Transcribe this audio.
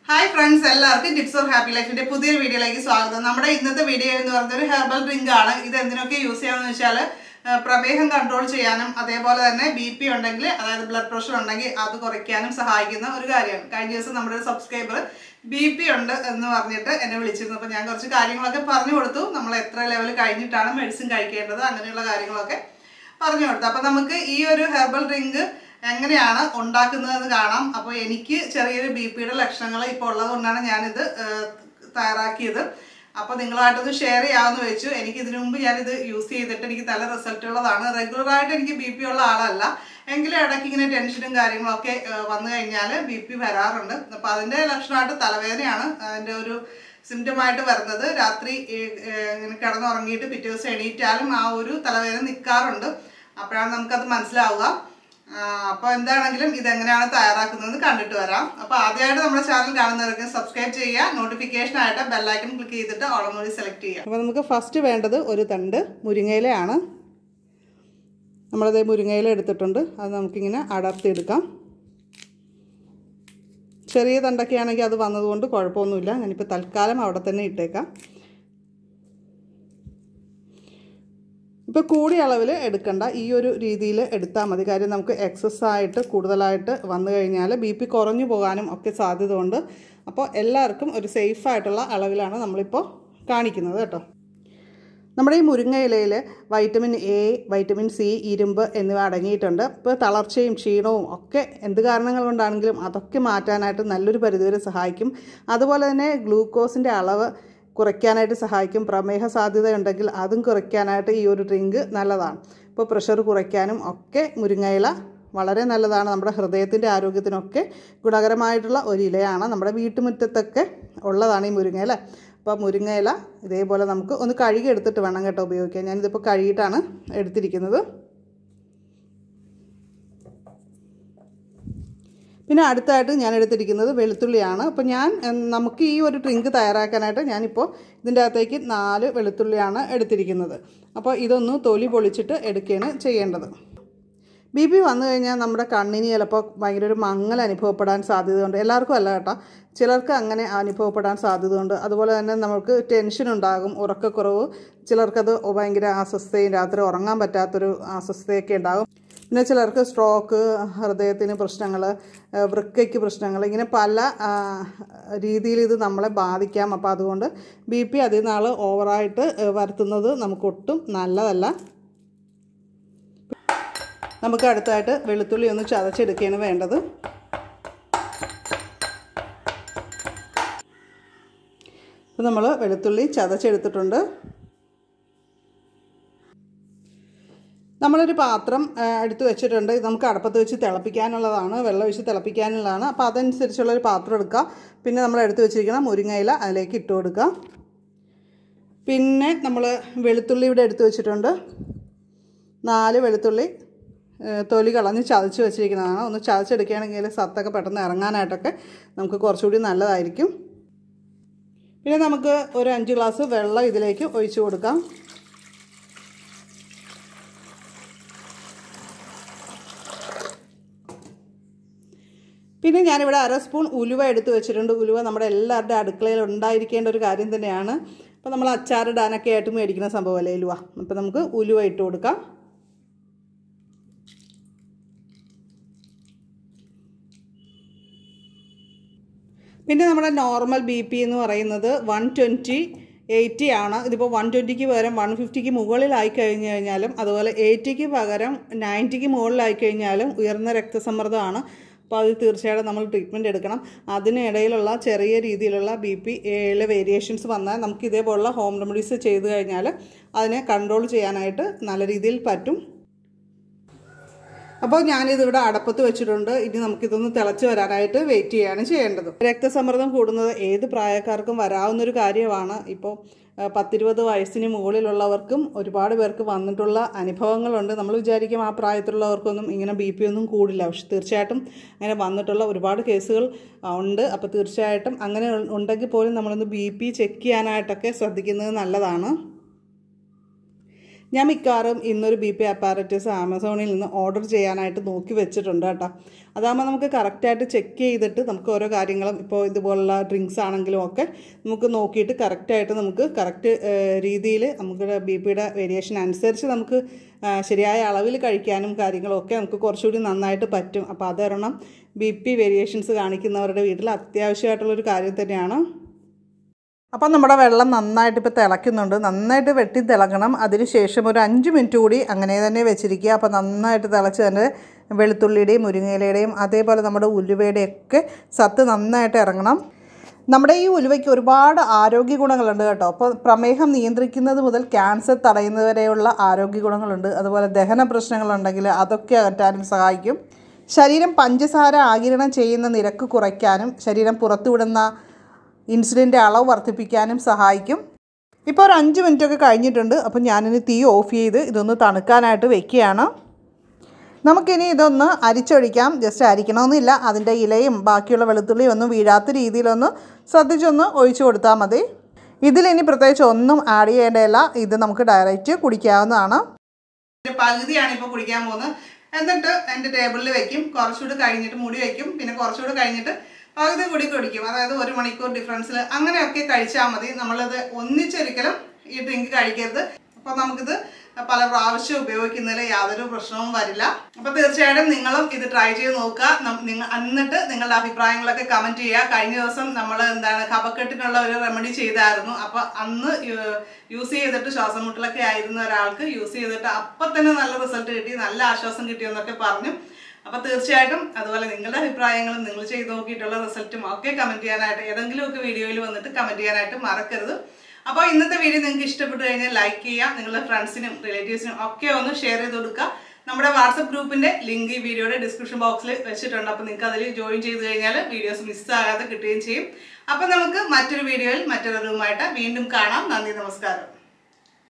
hi friends എല്ലാവർക്കും tips of happy ലൈഫിന്റെ പുതിയൊരു വീഡിയോയിലേക്ക് സ്വാഗതം നമ്മുടെ ഇന്നത്തെ വീഡിയോ എന്ന് പറയുന്നത് ഒരു ഹെർബൽ ഡ്രിങ്ക് ആണ് ഇത് എന്തിനൊക്കെ യൂസ് ചെയ്യാമെന്ന് വെച്ചാൽ പ്രമേഹം കൺട്രോൾ ചെയ്യാനും അതേപോലെ തന്നെ ബി പി ഉണ്ടെങ്കിൽ അതായത് ബ്ലഡ് പ്രഷർ ഉണ്ടെങ്കിൽ അത് കുറയ്ക്കാനും സഹായിക്കുന്ന ഒരു കാര്യമാണ് കഴിഞ്ഞ ദിവസം നമ്മുടെ ഒരു സബ്സ്ക്രൈബർ ബി പി ഉണ്ട് എന്ന് പറഞ്ഞിട്ട് എന്നെ വിളിച്ചിരുന്നു അപ്പോൾ ഞാൻ കുറച്ച് കാര്യങ്ങളൊക്കെ പറഞ്ഞു കൊടുത്തു നമ്മൾ എത്ര ലെവൽ കഴിഞ്ഞിട്ടാണ് മെഡിസിൻ കഴിക്കേണ്ടത് അങ്ങനെയുള്ള കാര്യങ്ങളൊക്കെ പറഞ്ഞു കൊടുത്തു അപ്പോൾ നമുക്ക് ഈ ഒരു ഹെർബൽ ഡ്രിങ്ക് എങ്ങനെയാണ് ഉണ്ടാക്കുന്നതെന്ന് കാണാം അപ്പോൾ എനിക്ക് ചെറിയൊരു ബി പിയുടെ ലക്ഷണങ്ങൾ ഇപ്പോൾ ഉള്ളത് കൊണ്ടാണ് ഞാനിത് ഏഹ്, തയ്യാറാക്കിയത് അപ്പോൾ നിങ്ങളായിട്ടൊന്ന് ഷെയർ ചെയ്യാമെന്ന് വെച്ചു എനിക്ക് ഇതിനു മുമ്പ് ഞാനിത് യൂസ് ചെയ്തിട്ട് എനിക്ക് നല്ല റിസൾട്ട് ഉള്ളതാണ് റെഗുലറായിട്ട് എനിക്ക് ബി പി ഉള്ള ആളല്ല എങ്കിലും ഇടയ്ക്ക് ഇങ്ങനെ ടെൻഷനും കാര്യങ്ങളൊക്കെ ഏഹ്, വന്നു കഴിഞ്ഞാൽ ബി പി വരാറുണ്ട് അപ്പോൾ അതിൻ്റെ ലക്ഷണമായിട്ട് തലവേദനയാണ് അതിൻ്റെ ഒരു സിംറ്റമായിട്ട് വരുന്നത് രാത്രി ഏഹ്, ഏഹ്, ഇങ്ങനെ കിടന്നുറങ്ങിയിട്ട് പിറ്റേ ദിവസം എണീറ്റാലും ആ ഒരു തലവേദന നിൽക്കാറുണ്ട് അപ്പോഴാണ് നമുക്കത് മനസ്സിലാവുക അപ്പോൾ എന്താണെങ്കിലും ഇതെങ്ങനെയാണ് തയ്യാറാക്കുന്നതെന്ന് കണ്ടിട്ട് വരാം അപ്പോൾ ആദ്യമായിട്ട് നമ്മുടെ ചാനൽ കാണുന്നവർക്ക് സബ്സ്ക്രൈബ് ചെയ്യുക നോട്ടിഫിക്കേഷൻ ആയിട്ട് ബെല്ലൈക്കൺ ക്ലിക്ക് ചെയ്തിട്ട് ഓളം കൂടി സെലക്ട് ചെയ്യുക അപ്പോൾ നമുക്ക് ഫസ്റ്റ് വേണ്ടത് ഒരു തണ്ട് മുരിങ്ങയിലയാണ് നമ്മളത് മുരിങ്ങയില എടുത്തിട്ടുണ്ട് അത് നമുക്കിങ്ങനെ അടർത്തിയെടുക്കാം ചെറിയ തണ്ടൊക്കെ ആണെങ്കിൽ അത് വന്നതുകൊണ്ട് കുഴപ്പമൊന്നുമില്ല ഞാനിപ്പോൾ തൽക്കാലം അവിടെ തന്നെ ഇട്ടേക്കാം ഇപ്പോൾ കൂടിയ അളവിൽ എടുക്കണ്ട ഈ ഒരു രീതിയിൽ എടുത്താൽ മതി കാര്യം നമുക്ക് എക്സസ് ആയിട്ട് കൂടുതലായിട്ട് വന്നു കഴിഞ്ഞാൽ ബി പി കുറഞ്ഞു പോകാനും ഒക്കെ സാധ്യതയുണ്ട് അപ്പോൾ എല്ലാവർക്കും ഒരു സേഫ് ആയിട്ടുള്ള അളവിലാണ് നമ്മളിപ്പോൾ കാണിക്കുന്നത് കേട്ടോ നമ്മുടെ ഈ മുരിങ്ങയിലയിൽ വൈറ്റമിൻ എ വൈറ്റമിൻ സി ഇരുമ്പ് എന്നിവ അടങ്ങിയിട്ടുണ്ട് ഇപ്പോൾ തളർച്ചയും ക്ഷീണവും ഒക്കെ എന്ത് കാരണങ്ങൾ കൊണ്ടാണെങ്കിലും അതൊക്കെ മാറ്റാനായിട്ട് നല്ലൊരു പരിധിവരെ സഹായിക്കും അതുപോലെ തന്നെ ഗ്ലൂക്കോസിൻ്റെ അളവ് കുറയ്ക്കാനായിട്ട് സഹായിക്കും പ്രമേഹ സാധ്യതയുണ്ടെങ്കിൽ അതും കുറയ്ക്കാനായിട്ട് ഈ ഒരു ഡ്രിങ്ക് നല്ലതാണ് ഇപ്പോൾ പ്രഷർ കുറയ്ക്കാനും ഒക്കെ മുരിങ്ങയില വളരെ നല്ലതാണ് നമ്മുടെ ഹൃദയത്തിൻ്റെ ആരോഗ്യത്തിനൊക്കെ ഗുണകരമായിട്ടുള്ള ഒരു ഇലയാണ് നമ്മുടെ വീട്ടുമുറ്റത്തൊക്കെ ഉള്ളതാണ് ഈ മുരിങ്ങയില അപ്പോൾ മുരിങ്ങയില ഇതേപോലെ നമുക്ക് ഒന്ന് കഴുകി എടുത്തിട്ട് വേണം കേട്ടോ ഉപയോഗിക്കാൻ ഞാനിതിപ്പോൾ കഴുകിയിട്ടാണ് എടുത്തിരിക്കുന്നത് പിന്നെ അടുത്തായിട്ട് ഞാൻ എടുത്തിരിക്കുന്നത് വെളുത്തുള്ളിയാണ് അപ്പോൾ ഞാൻ ഉം, നമുക്ക് ഈ ഒരു ഡ്രിങ്ക് തയ്യാറാക്കാനായിട്ട് ഞാനിപ്പോൾ ഇതിൻ്റെ അകത്തേക്ക് നാല് വെളുത്തുള്ളിയാണ് എടുത്തിരിക്കുന്നത് അപ്പോൾ ഇതൊന്ന് തൊലി പൊളിച്ചിട്ട് എടുക്കുകയാണ് ചെയ്യേണ്ടത് ബി പി വന്നു കഴിഞ്ഞാൽ നമ്മുടെ കണ്ണിന് ചിലപ്പോൾ ഭയങ്കര ഒരു മങ്ങൽ അനുഭവപ്പെടാൻ സാധ്യതയുണ്ട് എല്ലാവർക്കും അല്ല കേട്ടോ ചിലർക്ക് അങ്ങനെ അനുഭവപ്പെടാൻ സാധ്യതയുണ്ട് അതുപോലെ തന്നെ നമുക്ക് ടെൻഷൻ ഉണ്ടാകും ഉറക്കക്കുറവ് ചിലർക്കത് ഭയങ്കര അസ്വസ്ഥയും രാത്രി ഉറങ്ങാൻ പറ്റാത്തൊരു അസ്വസ്ഥയൊക്കെ ഉണ്ടാകും പിന്നെ ചിലർക്ക് സ്ട്രോക്ക് ഹൃദയത്തിന് പ്രശ്നങ്ങൾ വൃക്കയ്ക്ക് പ്രശ്നങ്ങൾ ഇങ്ങനെ പല ആ, രീതിയിൽ ഇത് നമ്മളെ ബാധിക്കാം അപ്പോൾ അതുകൊണ്ട് ബി പി അതിൽ നാൾ ഓവറായിട്ട് വരുത്തുന്നത് നമുക്കൊട്ടും നല്ലതല്ല നമുക്ക് അടുത്തായിട്ട് വെളുത്തുള്ളി ഒന്ന് ചതച്ചെടുക്കുകയാണ് വേണ്ടത് അപ്പോൾ നമ്മൾ വെളുത്തുള്ളി ചതച്ചെടുത്തിട്ടുണ്ട് നമ്മളൊരു പാത്രം ആ, എടുത്ത് വെച്ചിട്ടുണ്ട് ഇത് നമുക്ക് അടുപ്പത്ത് വെച്ച് തിളപ്പിക്കാനുള്ളതാണ് വെള്ളം ഒഴിച്ച് തിളപ്പിക്കാനുള്ളതാണ് അപ്പോൾ അതനുസരിച്ചുള്ളൊരു പാത്രം എടുക്കുക പിന്നെ നമ്മൾ എടുത്ത് വെച്ചിരിക്കുന്ന മുരിങ്ങയില അതിലേക്ക് ഇട്ട് കൊടുക്കുക പിന്നെ നമ്മൾ വെളുത്തുള്ളി ഇവിടെ എടുത്ത് വെച്ചിട്ടുണ്ട് നാല് വെളുത്തുള്ളി ഏ, തൊലി കളഞ്ഞ് ചതച്ച് വെച്ചിരിക്കുന്നതാണ് ഒന്ന് ചതച്ചെടുക്കുകയാണെങ്കിൽ സത്തൊക്കെ പെട്ടെന്ന് ഇറങ്ങാനായിട്ടൊക്കെ നമുക്ക് കുറച്ചുകൂടി നല്ലതായിരിക്കും പിന്നെ നമുക്ക് ഒരു അഞ്ച് ഗ്ലാസ് വെള്ളം ഇതിലേക്ക് ഒഴിച്ചു കൊടുക്കാം പിന്നെ ഞാനിവിടെ അര സ്പൂൺ ഉലുവ എടുത്ത് വെച്ചിട്ടുണ്ട് ഉലുവ നമ്മുടെ എല്ലാവരുടെ അടുക്കളയിൽ ഉണ്ടായിരിക്കേണ്ട ഒരു കാര്യം തന്നെയാണ് അപ്പോൾ നമ്മൾ അച്ചാറിടാനൊക്കെ ആയിട്ട് മേടിക്കുന്ന സംഭവമല്ലേ ഉലുവ അപ്പോൾ നമുക്ക് ഉലുവ ഇട്ട് കൊടുക്കാം പിന്നെ നമ്മുടെ നോർമൽ ബി പി എന്ന് പറയുന്നത് വൺ ട്വൻറ്റി എയ്റ്റി ആണ് ഇതിപ്പോൾ വൺ ട്വൻറ്റിക്ക് പകരം വൺ ഫിഫ്റ്റിക്ക് മുകളിലായി കഴിഞ്ഞ് കഴിഞ്ഞാലും അതുപോലെ എയ്റ്റിക്ക് പകരം നയൻറ്റിക്ക് മുകളിലായി കഴിഞ്ഞാലും ഉയർന്ന രക്തസമ്മർദ്ദമാണ് അപ്പോൾ അത് തീർച്ചയായിട്ടും നമ്മൾ ട്രീറ്റ്മെൻറ്റ് എടുക്കണം അതിനിടയിലുള്ള ചെറിയ രീതിയിലുള്ള ബി പി എയിലെ വേരിയേഷൻസ് വന്നാൽ നമുക്ക് ഇതേപോലുള്ള ഹോം റെമഡീസ് ചെയ്ത് കഴിഞ്ഞാൽ അതിനെ കൺട്രോൾ ചെയ്യാനായിട്ട് നല്ല രീതിയിൽ പറ്റും അപ്പോൾ ഞാനിതിവിടെ അടപ്പത്ത് വെച്ചിട്ടുണ്ട് ഇനി നമുക്കിതൊന്ന് തിളച്ച് വരാനായിട്ട് വെയിറ്റ് ചെയ്യാണ് ചെയ്യേണ്ടത് രക്തസമ്മർദ്ദം കൂടുന്നത് ഏത് പ്രായക്കാർക്കും വരാവുന്നൊരു കാര്യമാണ് ഇപ്പോൾ ആ, പത്തിരുപത് വയസ്സിന് മുകളിലുള്ളവർക്കും ഒരുപാട് പേർക്ക് വന്നിട്ടുള്ള അനുഭവങ്ങളുണ്ട് നമ്മൾ വിചാരിക്കും ആ പ്രായത്തിലുള്ളവർക്കൊന്നും ഇങ്ങനെ ബി പി ഒന്നും കൂടില്ല പക്ഷെ തീർച്ചയായിട്ടും അങ്ങനെ വന്നിട്ടുള്ള ഒരുപാട് കേസുകൾ ആ, ഉണ്ട് അപ്പോൾ തീർച്ചയായിട്ടും അങ്ങനെ ഉണ്ടെങ്കിൽ പോലും നമ്മളൊന്ന് ബി പി ചെക്ക് ചെയ്യാനായിട്ടൊക്കെ ശ്രദ്ധിക്കുന്നത് നല്ലതാണ് ഞാൻ മിക്കവാറും ഇന്നൊരു ബി പി അപ്പാരറ്റസ് ആമസോണിൽ നിന്ന് ഓർഡർ ചെയ്യാനായിട്ട് നോക്കി വെച്ചിട്ടുണ്ട് കേട്ടോ അതാകുമ്പോൾ നമുക്ക് കറക്റ്റായിട്ട് ചെക്ക് ചെയ്തിട്ട് നമുക്ക് ഓരോ കാര്യങ്ങളും ഇപ്പോൾ ഇതുപോലുള്ള ഡ്രിങ്ക്സ് ആണെങ്കിലും ഒക്കെ നമുക്ക് നോക്കിയിട്ട് കറക്റ്റായിട്ട് നമുക്ക് കറക്റ്റ് രീതിയിൽ നമുക്ക് ബി പിയുടെ വേരിയേഷൻ അനുസരിച്ച് നമുക്ക് ആ, ശരിയായ അളവിൽ കഴിക്കാനും കാര്യങ്ങളും ഒക്കെ നമുക്ക് കുറച്ചുകൂടി നന്നായിട്ട് പറ്റും അപ്പോൾ അതൊരെണ്ണം ബി പി വേരിയേഷൻസ് കാണിക്കുന്നവരുടെ വീട്ടിൽ അത്യാവശ്യമായിട്ടുള്ളൊരു കാര്യം തന്നെയാണ് അപ്പം നമ്മുടെ വെള്ളം നന്നായിട്ട് ഇപ്പോൾ തിളയ്ക്കുന്നുണ്ട് നന്നായിട്ട് വെട്ടി തിളക്കണം അതിനുശേഷം ഒരു അഞ്ച് മിനിറ്റ് കൂടി അങ്ങനെ തന്നെ വെച്ചിരിക്കുക അപ്പോൾ നന്നായിട്ട് തിളച്ച് തന്നെ വെളുത്തുള്ളിയുടെയും മുരിങ്ങയിലയുടെയും അതേപോലെ നമ്മുടെ ഉലുവയുടെയും ഒക്കെ സത്ത് നന്നായിട്ട് ഇറങ്ങണം നമ്മുടെ ഈ ഉലുവയ്ക്ക് ഒരുപാട് ആരോഗ്യ ഗുണങ്ങളുണ്ട് കേട്ടോ അപ്പോൾ പ്രമേഹം നിയന്ത്രിക്കുന്നത് മുതൽ ക്യാൻസർ തടയുന്നത് വരെയുള്ള ആരോഗ്യ ഗുണങ്ങളുണ്ട് അതുപോലെ ദഹന പ്രശ്നങ്ങളുണ്ടെങ്കിൽ അതൊക്കെ അകറ്റാനും സഹായിക്കും ശരീരം പഞ്ചസാര ആകിരണം ചെയ്യുന്ന നിരക്ക് കുറയ്ക്കാനും ശരീരം പുറത്തുവിടുന്ന ഇൻസുലിൻ്റെ അളവ് വർദ്ധിപ്പിക്കാനും സഹായിക്കും ഇപ്പോൾ ഒരു അഞ്ച് മിനിറ്റൊക്കെ കഴിഞ്ഞിട്ടുണ്ട് അപ്പോൾ ഞാനിനി തീ ഓഫ് ചെയ്ത് ഇതൊന്ന് തണുക്കാനായിട്ട് വെക്കുകയാണ് നമുക്കിനി ഇതൊന്ന് അരിച്ചൊഴിക്കാം ജസ്റ്റ് അരിക്കണമെന്നില്ല അതിൻ്റെ ഇലയും ബാക്കിയുള്ള വെളുത്തുള്ളിയും ഒന്നും വീഴാത്ത രീതിയിലൊന്ന് ശ്രദ്ധിച്ചൊന്ന് ഒഴിച്ചു കൊടുത്താൽ മതി ഇതിലിനി പ്രത്യേകിച്ച് ഒന്നും ആഡ് ചെയ്യേണ്ടതില്ല ഇത് നമുക്ക് ഡയറക്റ്റ് കുടിക്കാവുന്നതാണ് പകുതിയാണ് ഇപ്പോൾ കുടിക്കാൻ പോകുന്നത് എന്നിട്ട് എൻ്റെ ടേബിളിൽ വെക്കും കുറച്ചുകൂടി കഴിഞ്ഞിട്ട് മുടി വെക്കും പിന്നെ കുറച്ചുകൂടി കഴിഞ്ഞിട്ട് പകുതി കൂടി കുടിക്കും അതായത് ഒരു മണിക്കൂർ ഡിഫറൻസിൽ അങ്ങനെയൊക്കെ കഴിച്ചാൽ മതി നമ്മളത് ഒന്നിച്ചൊരിക്കലും ഈ ഡ്രിങ്ക് കഴിക്കരുത് അപ്പോൾ നമുക്കിത് പല പ്രാവശ്യം ഉപയോഗിക്കുന്നതിൽ യാതൊരു പ്രശ്നവും വരില്ല അപ്പോൾ തീർച്ചയായിട്ടും നിങ്ങളും ഇത് ട്രൈ ചെയ്ത് നോക്കുക നം- നിങ്ങ- എന്നിട്ട് നിങ്ങളുടെ അഭിപ്രായങ്ങളൊക്കെ കമൻറ്റ് ചെയ്യുക കഴിഞ്ഞ ദിവസം നമ്മൾ എന്താണ് കഫക്കെട്ടിനുള്ള ഒരു റെമഡി ചെയ്തായിരുന്നു അപ്പോൾ അന്ന് യൂസ് ചെയ്തിട്ട് ശ്വാസം മുട്ടലൊക്കെ ആയിരുന്ന ഒരാൾക്ക് യൂസ് ചെയ്തിട്ട് അപ്പം തന്നെ നല്ല റിസൾട്ട് കിട്ടി നല്ല ആശ്വാസം കിട്ടിയെന്നൊക്കെ പറഞ്ഞു അപ്പോൾ തീർച്ചയായിട്ടും അതുപോലെ നിങ്ങളുടെ അഭിപ്രായങ്ങളും നിങ്ങൾ ചെയ്ത് നോക്കിയിട്ടുള്ള റിസൾട്ടും ഒക്കെ കമൻറ്റ് ചെയ്യാനായിട്ട് ഏതെങ്കിലുമൊക്കെ വീഡിയോയിൽ വന്നിട്ട് കമൻറ്റ് ചെയ്യാനായിട്ട് മറക്കരുത് അപ്പോൾ ഇന്നത്തെ വീഡിയോ നിങ്ങൾക്ക് ഇഷ്ടപ്പെട്ടു കഴിഞ്ഞാൽ ലൈക്ക് ചെയ്യാം നിങ്ങളുടെ ഫ്രണ്ട്സിനും റിലേറ്റീവ്സിനും ഒക്കെ ഒന്ന് ഷെയർ ചെയ്ത് കൊടുക്കുക നമ്മുടെ വാട്സപ്പ് ഗ്രൂപ്പിന്റെ ലിങ്ക് ഈ വീഡിയോയുടെ ഡിസ്ക്രിപ്ഷൻ ബോക്സിൽ വെച്ചിട്ടുണ്ട് അപ്പോൾ നിങ്ങൾക്ക് അതിൽ ജോയിൻ ചെയ്ത് കഴിഞ്ഞാൽ വീഡിയോസ് മിസ്സാകാതെ കിട്ടുകയും ചെയ്യും അപ്പോൾ നമുക്ക് മറ്റൊരു വീഡിയോയിൽ മറ്റൊരു റൂമായിട്ട് വീണ്ടും കാണാം നന്ദി നമസ്കാരം